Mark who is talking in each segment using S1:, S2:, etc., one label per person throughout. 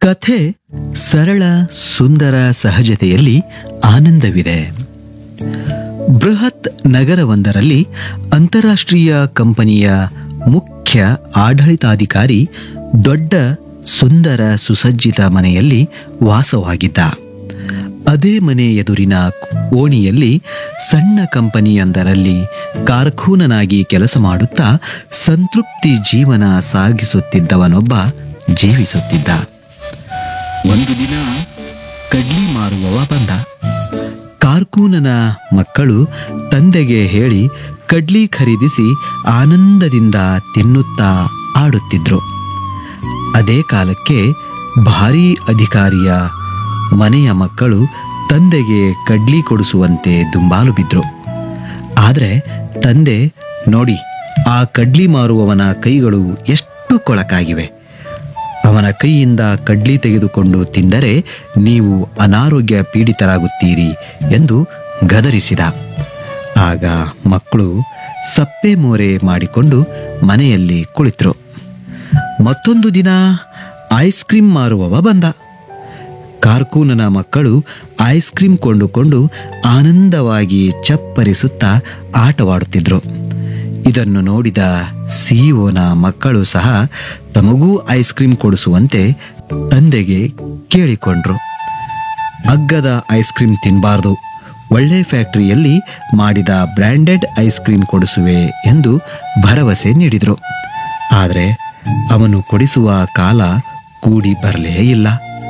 S1: ಕಥೆ ಸರಳ ಸುಂದರ ಸಹಜತೆಯಲ್ಲಿ ಆನಂದವಿದೆ ಬೃಹತ್ ನಗರವೊಂದರಲ್ಲಿ ಅಂತಾರಾಷ್ಟ್ರೀಯ ಕಂಪನಿಯ ಮುಖ್ಯ ಆಡಳಿತಾಧಿಕಾರಿ ದೊಡ್ಡ ಸುಂದರ ಸುಸಜ್ಜಿತ ಮನೆಯಲ್ಲಿ ವಾಸವಾಗಿದ್ದ ಅದೇ ಮನೆ ಎದುರಿನ ಓಣಿಯಲ್ಲಿ ಸಣ್ಣ ಕಂಪನಿಯೊಂದರಲ್ಲಿ ಕಾರ್ಖೂನನಾಗಿ ಕೆಲಸ ಮಾಡುತ್ತಾ ಸಂತೃಪ್ತಿ ಜೀವನ ಸಾಗಿಸುತ್ತಿದ್ದವನೊಬ್ಬ ಜೀವಿಸುತ್ತಿದ್ದ ಒಂದು ದಿನ ಕಡ್ಲಿ ಮಾರುವವ ಬಂದ ಕಾರ್ಕೂನನ ಮಕ್ಕಳು ತಂದೆಗೆ ಹೇಳಿ ಕಡ್ಲಿ ಖರೀದಿಸಿ ಆನಂದದಿಂದ ತಿನ್ನುತ್ತಾ ಆಡುತ್ತಿದ್ರು ಅದೇ ಕಾಲಕ್ಕೆ ಭಾರೀ ಅಧಿಕಾರಿಯ ಮನೆಯ ಮಕ್ಕಳು ತಂದೆಗೆ ಕಡ್ಲಿ ಕೊಡಿಸುವಂತೆ ದುಂಬಾಲು ಬಿದ್ರು ಆದರೆ ತಂದೆ ನೋಡಿ ಆ ಕಡ್ಲಿ ಮಾರುವವನ ಕೈಗಳು ಎಷ್ಟು ಕೊಳಕಾಗಿವೆ ಅವನ ಕೈಯಿಂದ ಕಡ್ಲಿ ತೆಗೆದುಕೊಂಡು ತಿಂದರೆ ನೀವು ಅನಾರೋಗ್ಯ ಪೀಡಿತರಾಗುತ್ತೀರಿ ಎಂದು ಗದರಿಸಿದ ಆಗ ಮಕ್ಕಳು ಸಪ್ಪೆ ಮೋರೆ ಮಾಡಿಕೊಂಡು ಮನೆಯಲ್ಲಿ ಕುಳಿತರು ಮತ್ತೊಂದು ದಿನ ಐಸ್ ಕ್ರೀಮ್ ಮಾರುವವ ಬಂದ ಕಾರ್ಕೂನನ ಮಕ್ಕಳು ಐಸ್ ಕ್ರೀಮ್ ಕೊಂಡುಕೊಂಡು ಆನಂದವಾಗಿ ಚಪ್ಪರಿಸುತ್ತಾ ಆಟವಾಡುತ್ತಿದ್ರು ಇದನ್ನು ನೋಡಿದ ಸಿಇಒನ ಮಕ್ಕಳು ಸಹ ತಮಗೂ ಐಸ್ ಕ್ರೀಮ್ ಕೊಡಿಸುವಂತೆ ತಂದೆಗೆ ಕೇಳಿಕೊಂಡ್ರು ಅಗ್ಗದ ಐಸ್ ಕ್ರೀಮ್ ತಿನ್ನಬಾರ್ದು ಒಳ್ಳೆ ಫ್ಯಾಕ್ಟರಿಯಲ್ಲಿ ಮಾಡಿದ ಬ್ರ್ಯಾಂಡೆಡ್ ಐಸ್ ಕ್ರೀಮ್ ಕೊಡಿಸುವೆ ಎಂದು ಭರವಸೆ ನೀಡಿದರು ಆದರೆ ಅವನು ಕೊಡಿಸುವ ಕಾಲ ಕೂಡಿ ಬರಲೇ ಇಲ್ಲ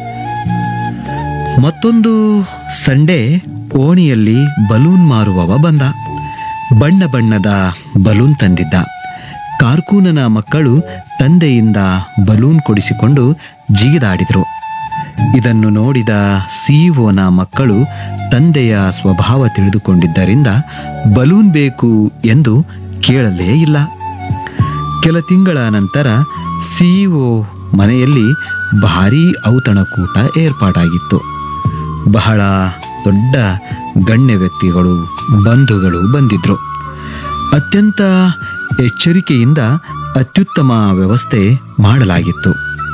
S1: ಮತ್ತೊಂದು ಸಂಡೆ ಓಣಿಯಲ್ಲಿ ಬಲೂನ್ ಮಾರುವವ ಬಂದ ಬಣ್ಣ ಬಣ್ಣದ ಬಲೂನ್ ತಂದಿದ್ದ ಕಾರ್ಕೂನನ ಮಕ್ಕಳು ತಂದೆಯಿಂದ ಬಲೂನ್ ಕೊಡಿಸಿಕೊಂಡು ಜಿಗಿದಾಡಿದರು ಇದನ್ನು ನೋಡಿದ ಸಿಇಒನ ಮಕ್ಕಳು ತಂದೆಯ ಸ್ವಭಾವ ತಿಳಿದುಕೊಂಡಿದ್ದರಿಂದ ಬಲೂನ್ ಬೇಕು ಎಂದು ಕೇಳಲೇ ಇಲ್ಲ ಕೆಲ ತಿಂಗಳ ನಂತರ ಸಿಇಒ ಮನೆಯಲ್ಲಿ ಭಾರೀ ಔತಣಕೂಟ ಏರ್ಪಾಟಾಗಿತ್ತು ಬಹಳ ದೊಡ್ಡ ಗಣ್ಯ ವ್ಯಕ್ತಿಗಳು ಬಂಧುಗಳು ಬಂದಿದ್ರು ಅತ್ಯಂತ ಎಚ್ಚರಿಕೆಯಿಂದ ಅತ್ಯುತ್ತಮ ವ್ಯವಸ್ಥೆ ಮಾಡಲಾಗಿತ್ತು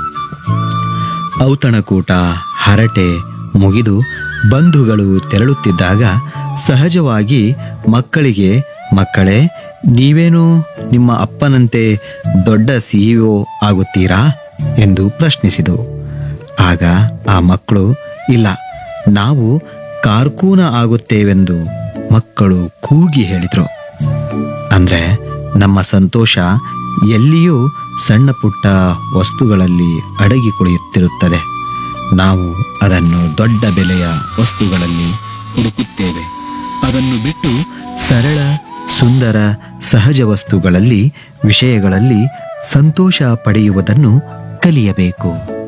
S1: ಔತಣಕೂಟ ಹರಟೆ ಮುಗಿದು ಬಂಧುಗಳು ತೆರಳುತ್ತಿದ್ದಾಗ ಸಹಜವಾಗಿ ಮಕ್ಕಳಿಗೆ ಮಕ್ಕಳೇ ನೀವೇನು ನಿಮ್ಮ ಅಪ್ಪನಂತೆ ದೊಡ್ಡ ಸಿಇಒ ಆಗುತ್ತೀರಾ ಎಂದು ಪ್ರಶ್ನಿಸಿದರು ಆಗ ಆ ಮಕ್ಕಳು ಇಲ್ಲ ನಾವು ಕಾರ್ಕೂನ ಆಗುತ್ತೇವೆಂದು ಮಕ್ಕಳು ಕೂಗಿ ಹೇಳಿದರು ಅಂದರೆ ನಮ್ಮ ಸಂತೋಷ ಎಲ್ಲಿಯೂ ಸಣ್ಣ ಪುಟ್ಟ ವಸ್ತುಗಳಲ್ಲಿ ಅಡಗಿ ಕುಳಿಯುತ್ತಿರುತ್ತದೆ ನಾವು ಅದನ್ನು ದೊಡ್ಡ ಬೆಲೆಯ ವಸ್ತುಗಳಲ್ಲಿ ಹುಡುಕುತ್ತೇವೆ ಅದನ್ನು ಬಿಟ್ಟು ಸರಳ ಸುಂದರ ಸಹಜ ವಸ್ತುಗಳಲ್ಲಿ ವಿಷಯಗಳಲ್ಲಿ ಸಂತೋಷ ಪಡೆಯುವುದನ್ನು ಕಲಿಯಬೇಕು